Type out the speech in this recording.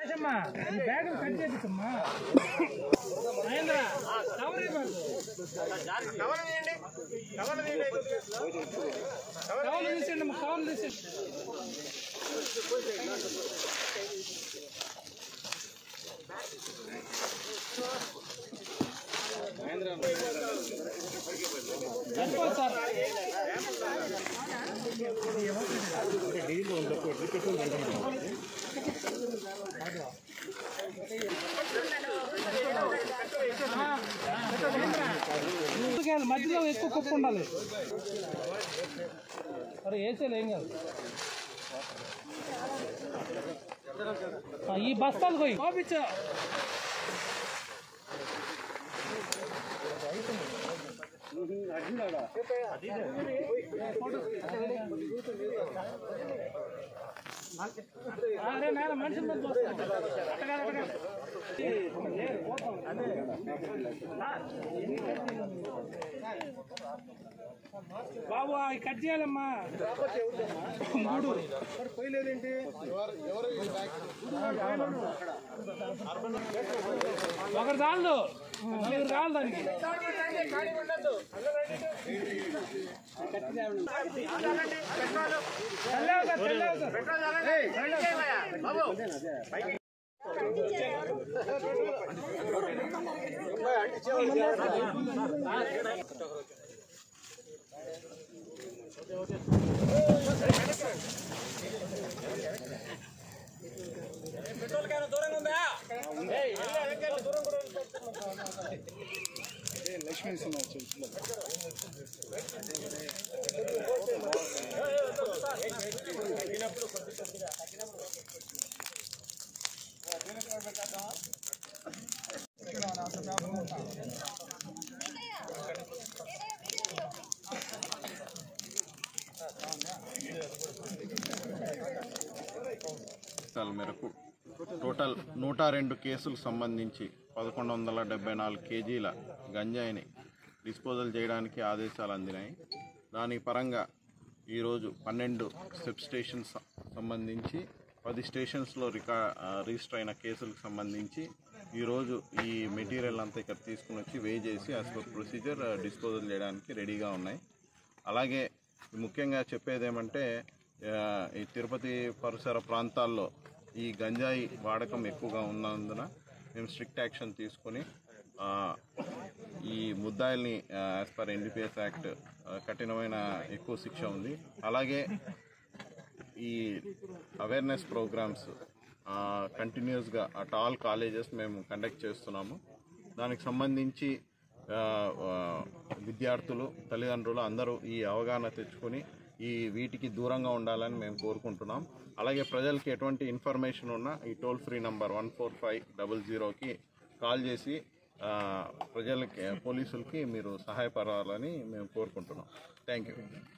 అమ్మా ఈ బ్యాగులు కట్ చేపించమ్మా మహేంద్ర కవర్ ఇవ్వండి కవర్లు తీసేయండి అమ్మా కవర్లు తీసేయండి సరిపోదు సార్ ముందుకెళ్ళి మధ్యలో ఎక్కువ కుప్ప ఉండాలి మరి వేసేది ఏం కాదు ఆ, ఈ బస్తాలు పోయి పంపించా అరే నాయన మనిషి మీద చూస్తాను. అట్టగాదు, అట్టగాదు. బాబు అవి కట్ చేయాలమ్మా మూడు ఒకటి చాలు నలుగురు కావాలి దానికి తెల్లగా సార్, తెల్లగా సార్. ఆదేశాల మేరకు టోటల్ నూట రెండు కేసులకు సంబంధించి పదకొండు వందల డెబ్బై నాలుగు కేజీల గంజాయిని డిస్పోజల్ చేయడానికి ఆదేశాలు అందినాయి దాని పరంగా ఈరోజు పన్నెండు సబ్ స్టేషన్స్ సంబంధించి పది స్టేషన్స్లో రికా ఆ, రిజిస్టర్ అయిన కేసులకు సంబంధించి ఈరోజు ఈ మెటీరియల్ అంతా ఇక్కడ తీసుకుని వచ్చి వే చేసి యాజ్ పర్ ప్రొసీజర్ డిస్పోజల్ చేయడానికి రెడీగా ఉన్నాయి అలాగే ముఖ్యంగా చెప్పేది ఏమంటే ఆ, ఈ తిరుపతి పరిసర ప్రాంతాల్లో ఈ గంజాయి వాడకం ఎక్కువగా ఉన్నందున మేము స్ట్రిక్ట్ యాక్షన్ తీసుకొని ఆ, ఈ ముద్దాయిల్ని యాజ్ పర్ ఎన్డీపీఎస్ యాక్ట్ కఠినమైన ఎక్కువ శిక్ష ఉంది అలాగే ఈ అవేర్నెస్ ప్రోగ్రామ్స్ కంటిన్యూస్గా అట్ ఆల్ కాలేజెస్ మేము కండక్ట్ చేస్తున్నాము దానికి సంబంధించి ఆ, ఆ, విద్యార్థులు తల్లిదండ్రులు అందరూ ఈ అవగాహన తెచ్చుకొని ఈ వీటికి దూరంగా ఉండాలని మేము కోరుకుంటున్నాం అలాగే ప్రజలకి ఎటువంటి ఇన్ఫర్మేషన్ ఉన్నా ఈ toll free number one four five double జీరోకి కాల్ చేసి ఆ, ప్రజలకి పోలీసులకి మీరు సహాయపడాలని మేము కోరుకుంటున్నాం థ్యాంక్ యూ